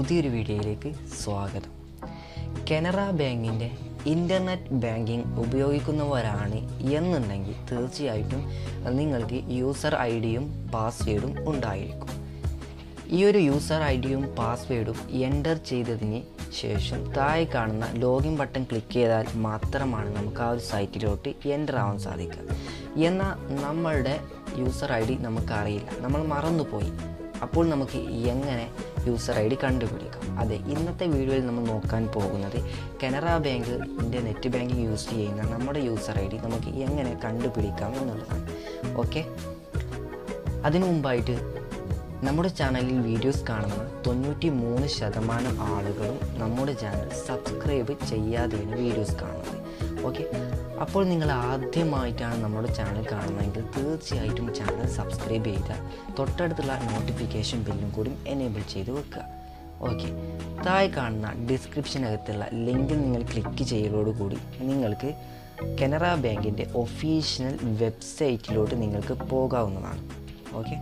പുതിയൊരു വീഡിയോയിലേക്ക് സ്വാഗതം കനറ ബാങ്കിൻ്റെ ഇൻ്റർനെറ്റ് ബാങ്കിങ് ഉപയോഗിക്കുന്നവരാണ് എന്നുണ്ടെങ്കിൽ തീർച്ചയായിട്ടും നിങ്ങൾക്ക് യൂസർ ഐ ഡിയും പാസ്വേഡും ഉണ്ടായിരിക്കും ഈ ഒരു യൂസർ ഐ ഡിയും പാസ്വേഡും എൻ്റർ ചെയ്തതിന് ശേഷം താഴെ കാണുന്ന ലോഗിൻ ബട്ടൺ ക്ലിക്ക് ചെയ്താൽ മാത്രമാണ് നമുക്ക് ആ ഒരു സൈറ്റിലോട്ട് എൻ്റർ ആവാൻ സാധിക്കുക എന്നാൽ നമ്മളുടെ യൂസർ ഐ ഡി നമുക്കറിയില്ല നമ്മൾ മറന്നുപോയി അപ്പോൾ നമുക്ക് എങ്ങനെ യൂസർ ഐ ഡി കണ്ടുപിടിക്കാം അതെ ഇന്നത്തെ വീഡിയോയിൽ നമ്മൾ നോക്കാൻ പോകുന്നത് കനറ ബാങ്കിൻ്റെ നെറ്റ് ബാങ്കിങ് യൂസ് ചെയ്യുന്ന നമ്മുടെ യൂസർ ഐ ഡി നമുക്ക് എങ്ങനെ കണ്ടുപിടിക്കാം എന്നുള്ളതാണ് ഓക്കെ അതിനു മുമ്പായിട്ട് നമ്മുടെ ചാനലിൽ വീഡിയോസ് കാണുന്ന തൊണ്ണൂറ്റി മൂന്ന് ശതമാനം ആളുകളും നമ്മുടെ ചാനൽ സബ്സ്ക്രൈബ് ചെയ്യാതെയാണ് വീഡിയോസ് കാണുന്നത് ഓക്കെ അപ്പോൾ നിങ്ങൾ ആദ്യമായിട്ടാണ് നമ്മുടെ ചാനൽ കാണുന്നതെങ്കിൽ തീർച്ചയായിട്ടും ചാനൽ സബ്സ്ക്രൈബ് ചെയ്യുക തൊട്ടടുത്തുള്ള നോട്ടിഫിക്കേഷൻ ബില്ലും കൂടി എനേബിൾ ചെയ്ത് വെക്കുക ഓക്കെ താഴെ കാണുന്ന ഡിസ്ക്രിപ്ഷനകത്തുള്ള ലിങ്കിൽ നിങ്ങൾ ക്ലിക്ക് ചെയ്യലോടുകൂടി നിങ്ങൾക്ക് കനറ ബാങ്കിൻ്റെ ഒഫീഷ്യൽ വെബ്സൈറ്റിലോട്ട് നിങ്ങൾക്ക് പോകാവുന്നതാണ് ഓക്കെ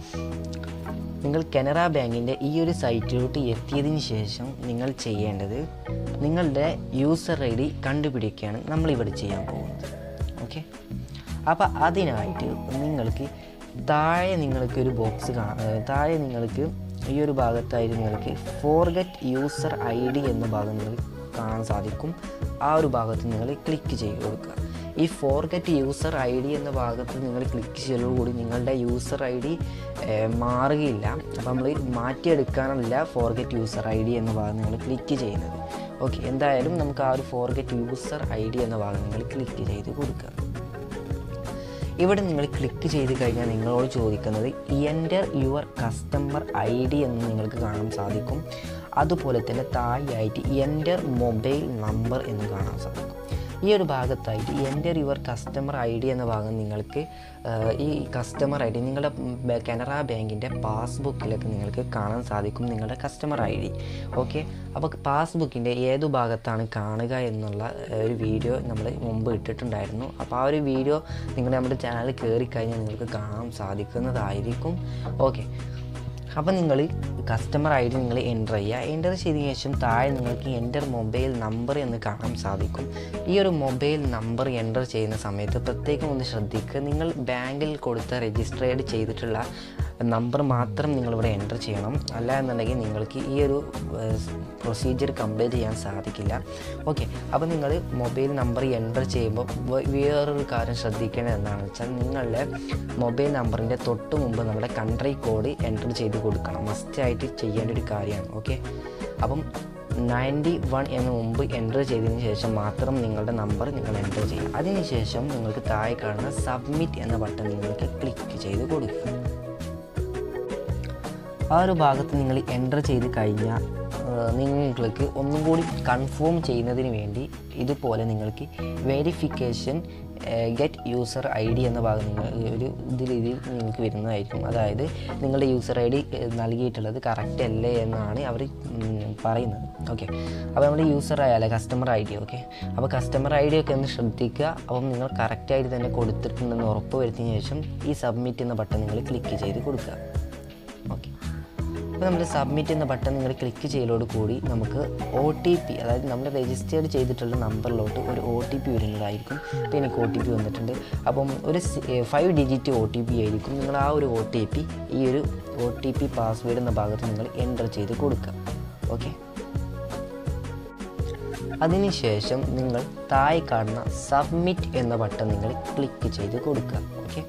നിങ്ങൾ കനറ ബാങ്കിൻ്റെ ഈ ഒരു സൈറ്റിലോട്ട് എത്തിയതിന് ശേഷം നിങ്ങൾ ചെയ്യേണ്ടത് നിങ്ങളുടെ യൂസർ ഐ ഡി കണ്ടുപിടിക്കുകയാണ് നമ്മളിവിടെ ചെയ്യാൻ പോകുന്നത് ഓക്കെ അപ്പോൾ അതിനായിട്ട് നിങ്ങൾക്ക് താഴെ നിങ്ങൾക്ക് ഒരു ബോക്സ് കാണാം ഏർ താഴെ നിങ്ങൾക്ക് ഈ ഒരു ഭാഗത്തായിട്ട് നിങ്ങൾക്ക് ഫോർഗറ്റ് യൂസർ ഐ ഡി എന്ന ഭാഗം നിങ്ങൾക്ക് കാണാൻ സാധിക്കും ആ ഒരു ഭാഗത്ത് നിങ്ങൾ ക്ലിക്ക് ചെയ്ത് കൊടുക്കുക ഈ ഫോർഗറ്റ് യൂസർ ഐ ഡി എന്ന ഭാഗത്ത് നിങ്ങൾ ക്ലിക്ക് ചെയ്തതോടുകൂടി നിങ്ങളുടെ യൂസർ ഐ ഡി മാറുകയില്ല അപ്പോൾ നമ്മൾ മാറ്റിയെടുക്കാനല്ല ഫോർഗറ്റ് യൂസർ ഐ ഡി എന്ന ഭാഗം നിങ്ങൾ ക്ലിക്ക് ചെയ്യുന്നത് ഓക്കെ എന്തായാലും നമുക്ക് ആ ഒരു ഫോർഗറ്റ് യൂസർ ഐ ഡി എന്ന ഭാഗം നിങ്ങൾ ക്ലിക്ക് ചെയ്ത് കൊടുക്കുക ഇവിടെ നിങ്ങൾ ക്ലിക്ക് ചെയ്ത് കഴിഞ്ഞാൽ നിങ്ങളോട് ചോദിക്കുന്നത് enter your customer I D എന്ന് നിങ്ങൾക്ക് കാണാൻ സാധിക്കും അതുപോലെ തന്നെ താഴെയായിട്ട് എൻ്റർ മൊബൈൽ നമ്പർ എന്ന് കാണാൻ സാധിക്കും ഈ ഒരു ഭാഗത്തായിട്ട് enter your customer I D എന്ന ഭാഗം നിങ്ങൾക്ക് ആഹ്, ഈ കസ്റ്റമർ ഐ ഡി നിങ്ങളുടെ ബ- കനറ ബാങ്കിൻ്റെ പാസ്ബുക്കിലൊക്കെ നിങ്ങൾക്ക് കാണാൻ സാധിക്കും നിങ്ങളുടെ കസ്റ്റമർ ഐ ഡി ഓക്കെ അപ്പോൾ പാസ്ബുക്കിൻ്റെ ഏതു ഭാഗത്താണ് കാണുക എന്നുള്ള ആഹ്, ഒരു വീഡിയോ നമ്മൾ മുമ്പ് ഇട്ടിട്ടുണ്ടായിരുന്നു അപ്പോൾ ആ ഒരു വീഡിയോ നിങ്ങൾ നമ്മുടെ ചാനൽ കയറി കഴിഞ്ഞാൽ നിങ്ങൾക്ക് കാണാൻ സാധിക്കുന്നതായിരിക്കും ഓക്കെ അപ്പോൾ നിങ്ങൾ കസ്റ്റമർ ഐ ഡി നിങ്ങൾ എൻ്റർ ചെയ്യുക എൻ്റർ ചെയ്തതിനു ശേഷം താഴെ നിങ്ങൾക്ക് എൻ്റർ മൊബൈൽ നമ്പർ എന്ന് കാണാൻ സാധിക്കും ഈ ഒരു മൊബൈൽ നമ്പർ എൻ്റർ ചെയ്യുന്ന സമയത്ത് പ്രത്യേകം ഒന്ന് ശ്രദ്ധിക്കുക നിങ്ങൾ ബാങ്കിൽ കൊടുത്ത രജിസ്ട്രേഡ് ചെയ്തിട്ടുള്ള നമ്പർ മാത്രം നിങ്ങളിവിടെ എൻ്റർ ചെയ്യണം അല്ല എന്നുണ്ടെങ്കിൽ നിങ്ങൾക്ക് ഈ ഒരു പ്രൊസീജിയർ കംപ്ലീറ്റ് ചെയ്യാൻ സാധിക്കില്ല ഓക്കെ അപ്പോൾ നിങ്ങൾ മൊബൈൽ നമ്പർ എൻ്റർ ചെയ്യുമ്പോൾ വേ- വേറൊരു കാര്യം ശ്രദ്ധിക്കേണ്ടത് എന്താണെന്ന് വെച്ചാൽ നിങ്ങളുടെ മൊബൈൽ നമ്പറിൻ്റെ തൊട്ട് മുമ്പ് നമ്മുടെ കൺട്രി കോഡ് എൻ്റർ ചെയ്ത് കൊടുക്കണം മസ്റ്റായിട്ട് ചെയ്യേണ്ട ഒരു കാര്യമാണ് ഓക്കെ അപ്പം നയൻറ്റി വൺ എന്ന് മുമ്പ് എൻ്റർ ചെയ്തതിന് ശേഷം മാത്രം നിങ്ങളുടെ നമ്പർ നിങ്ങൾ എൻ്റർ ചെയ്യുക അതിനുശേഷം നിങ്ങൾക്ക് താഴെ കാണുന്ന സബ്മിറ്റ് എന്ന ബട്ടൺ നിങ്ങൾക്ക് ക്ലിക്ക് ചെയ്ത് കൊടുക്കുക ആ ഒരു ഭാഗത്ത് നിങ്ങൾ എൻ്റർ ചെയ്ത് കഴിഞ്ഞാൽ ആ, നിങ്ങൾക്ക് ഒന്നും കൂടി കൺഫേം ചെയ്യുന്നതിന് വേണ്ടി ഇതുപോലെ നിങ്ങൾക്ക് verification get user I D എന്ന ഭാഗം നിങ്ങൾ ഒരു ഇതിൽ ഇതിൽ നിങ്ങൾക്ക് വരുന്നതായിരിക്കും അതായത് നിങ്ങളുടെ യൂസർ ഐ ഡി നൽകിയിട്ടുള്ളത് കറക്റ്റ് അല്ലേ എന്നാണ് അവർ പറയുന്നത് ഓക്കെ അപ്പോൾ നമ്മുടെ യൂസർ അല്ല കസ്റ്റമർ ഐ ഡി ഓക്കെ അപ്പോൾ കസ്റ്റമർ ഐ ഡി ഒക്കെ ഒന്ന് ശ്രദ്ധിക്കുക അപ്പം നിങ്ങൾ കറക്റ്റായിട്ട് തന്നെ കൊടുത്തിട്ടുണ്ടെന്ന് ഉറപ്പ് വരുത്തിയതിന് ശേഷം ഈ സബ്മിറ്റ് എന്ന ബട്ടൺ നിങ്ങൾ ക്ലിക്ക് ചെയ്ത് കൊടുക്കുക ഓക്കെ അപ്പോൾ നമ്മൾ സബ്മിറ്റ് എന്ന ബട്ടൺ നിങ്ങൾ ക്ലിക്ക് ചെയ്യലോട് കൂടി നമുക്ക് ഒ ടി പി അതായത് നമ്മൾ രജിസ്റ്റേർഡ് ചെയ്തിട്ടുള്ള നമ്പറിലോട്ട് ഒരു ഒ ടി പി വരുന്നതായിരിക്കും ഇപ്പോൾ എനിക്ക് ഒ ടി പി വന്നിട്ടുണ്ട് അപ്പം ഒരു five digit O T P ആയിരിക്കും നിങ്ങൾ ആ ഒരു ഒ ടി പി ഈ ഒരു ഒ ടി പി പാസ്വേഡ് എന്ന ഭാഗത്ത് നിങ്ങൾ എൻ്റർ ചെയ്ത് കൊടുക്കുക ഓക്കെ അതിനുശേഷം നിങ്ങൾ താഴെ കാണുന്ന സബ്മിറ്റ് എന്ന ബട്ടൺ നിങ്ങൾ ക്ലിക്ക് ചെയ്ത് കൊടുക്കുക ഓക്കെ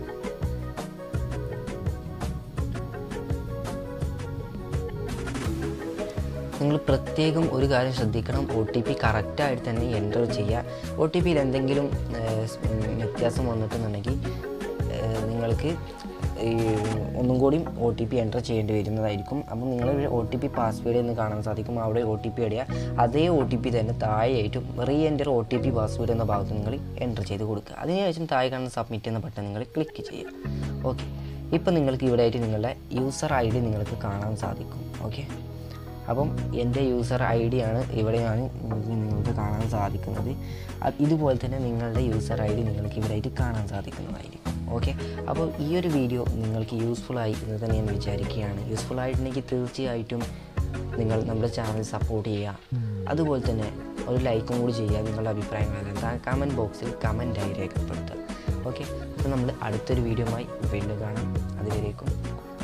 നിങ്ങൾ പ്രത്യേകം ഒരു കാര്യം ശ്രദ്ധിക്കണം ഒ ടി പി കറക്റ്റായിട്ട് തന്നെ എൻ്റർ ചെയ്യുക ഒ ടി പിയിൽ എന്തെങ്കിലും ഏഹ്, സ്- ഉം, വ്യത്യാസം വന്നിട്ടുണ്ടെങ്കിൽ ഏഹ്, നിങ്ങൾക്ക് ഈ ഒന്നും കൂടി ഒ ടി പി എൻ്റർ ചെയ്യേണ്ടി വരുന്നതായിരിക്കും അപ്പം നിങ്ങൾ ഒ ടി പി പാസ്വേഡ് എന്ന് കാണാൻ സാധിക്കും അവിടെ ഒ ടി പി ഇടുക അതേ ഒ ടി പി തന്നെ താഴെയായിട്ടും reenter O T P password എന്ന ഭാഗത്ത് നിങ്ങൾ എൻ്റർ ചെയ്ത് കൊടുക്കുക അതിനുശേഷം താഴെ കാണുന്ന സബ്മിറ്റ് എന്ന ബട്ടൺ നിങ്ങൾ ക്ലിക്ക് ചെയ്യുക ഓക്കെ ഇപ്പം നിങ്ങൾക്ക് ഇവിടെ ആയിട്ട് നിങ്ങളുടെ യൂസർ ഐ ഡി നിങ്ങൾക്ക് കാണാൻ സാധിക്കും ഓക്കെ അപ്പം എൻ്റെ യൂസർ ഐ ഡി ആണ് ഇവിടെയാണ് നിങ്ങൾക്ക് കാണാൻ സാധിക്കുന്നത് അത് ഇതുപോലെ തന്നെ നിങ്ങളുടെ യൂസർ ഐ ഡി നിങ്ങൾക്ക് ഇവിടെയായിട്ട് കാണാൻ സാധിക്കുന്നതായിരിക്കും ഓക്കെ അപ്പോൾ ഈ ഒരു വീഡിയോ നിങ്ങൾക്ക് യൂസ്ഫുൾ ആയി എന്ന് തന്നെ ഞാൻ വിചാരിക്കുകയാണ് യൂസ്ഫുൾ ആയിട്ടുണ്ടെങ്കിൽ തീർച്ചയായിട്ടും നിങ്ങൾ നമ്മുടെ ചാനൽ സപ്പോർട്ട് ചെയ്യുക അതുപോലെ തന്നെ ഒരു ലൈക്കും കൂടി ചെയ്യുക നിങ്ങളുടെ അഭിപ്രായങ്ങളെല്ലാം താ കമൻറ്റ് ബോക്സിൽ കമൻറ്റായി രേഖപ്പെടുത്തുക ഓക്കെ അപ്പോൾ നമ്മൾ അടുത്തൊരു വീഡിയോയുമായി വീണ്ടും കാണാം അതുവരേക്കും